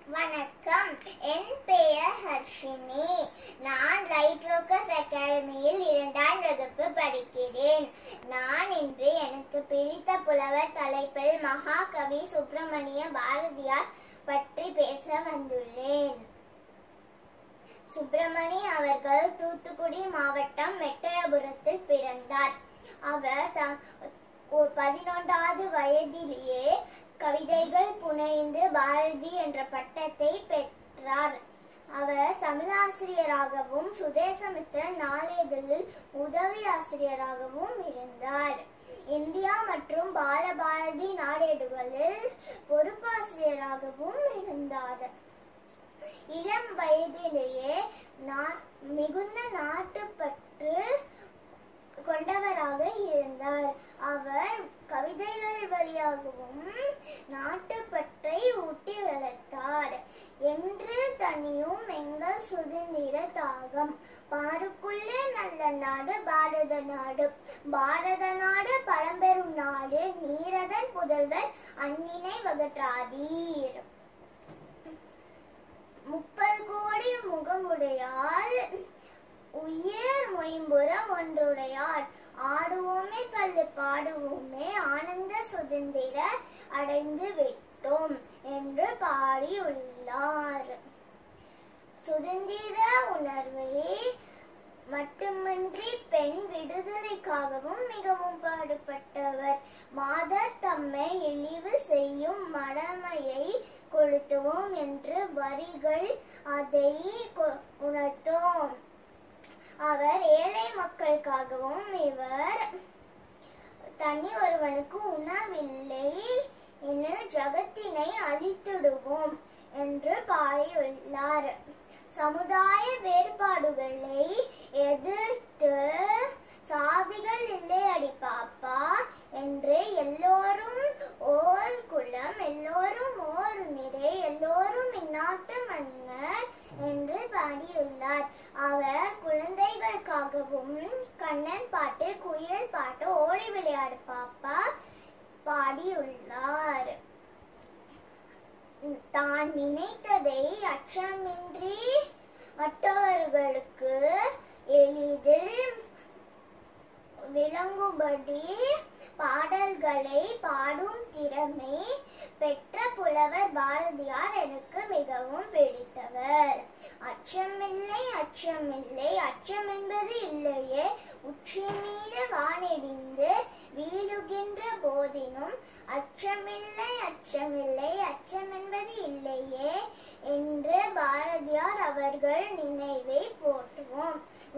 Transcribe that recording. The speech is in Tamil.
வணக்கம் என் பெயர் ஹர்ஷினி நான் லைட் ஒர்க்கர்ஸ் அகாடமியில் இரண்டாம் வகுப்பு படிக்கிறேன் நான் இன்று எனக்கு பிடித்த புலவர் தலைப்பில் மகாகவி சுப்பிரமணிய பாரதியார் பற்றி பேச வந்துள்ளேன் சுப்பிரமணி அவர்கள் தூத்துக்குடி மாவட்டம் மெட்டயபுரத்தில் பிறந்தார் அவர் த- ஒ- பதினொன்றாவது வயதிலேயே கவிதைகள் புனைந்து பாரதி என்ற பட்டத்தை பெற்றார் அவர் தமிழாசிரியராகவும் சுதேசமித்திரன் நாளேதழில் உதவி ஆசிரியராகவும் இருந்தார் இந்தியா மற்றும் பாலபாரதி நாளேடுகளில் பொறுப்பாசிரியராகவும் இருந்தார் இளம் வயதிலேயே நா- மிகுந்த நாட்டுப்பற்று கொண்டவராக இருந்தார் அவர் கவிதைகள் வழியாகவும் நாட்டுப்பற்றை ஊட்டி வளர்த்தார் என்று தனியும் எங்கள் சுதந்திர தாகம் பாருக்குள்ளே நல்ல நாடு பாரத நாடு பாரத நாடு பழம்பெரும் நாடு நீரதன் புதல்வர் அந்நினை வகற்றாதீர் முப்பது கோடி முகமுடையாள் உயர் மொயம்புற ஒன்றுடையாள் ஆடுவோமே பல்லு பாடுவோமே ஆனந்த சுதந்திர அடைந்து விட்டோம் என்று பாடியுள்ளார் சுதந்திர உணர்வை மட்டுமின்றி பெண் விடுதலைக்காகவும் மிகவும் பாடுபட்டவர் மாதர் தம்மை இழிவு செய்யும் மடமையை கொளுத்துவோம் என்று வரிகள் அதை கொ- உணர்த்தோம் அவர் ஏழை மக்களுக்காகவும் இவர் தனி ஒருவனுக்கு உணவில்லை என ஜகத்தினை அழித்திடுவோம் என்று பாடியுள்ளார் சமுதாய வேறுபாடுகளை எதிர்த்து சாதிகள் இல்லை அடி பாப்பா என்று எல்லோரும் ஓர் குலம் எல்லோரும் ஓர் நிறை எல்லோரும் இந்நாட்டு மன்னர் என்று பாடியுள்ளார் அவர் குழந்தைகளுக்காகவும் கண்ணன் பாட்டு குயில் பாட்டு ஓடி விளையாடு பாப்பா பாடியுள்ளார் தான் நினைத்ததை அச்சமின்றி மற்றவர்களுக்கு எளிதில் விளங்கும்படி பாடல்களை பாடும் திறமை பெற்ற புலவர் பாரதியார் எனக்கு மிகவும் பிடித்தவர் அச்சமில்லை அச்சமில்லை அச்சம் என்பது இல்லையே உச்சி மீது வானிடிந்து வீழுகின்ற போதினும் அச்சமில்லை அச்சமில்லை அச்சம் என்பது இல்லையே என்று பாரதியார் அவர்கள் நினைவை போற்றுவோம்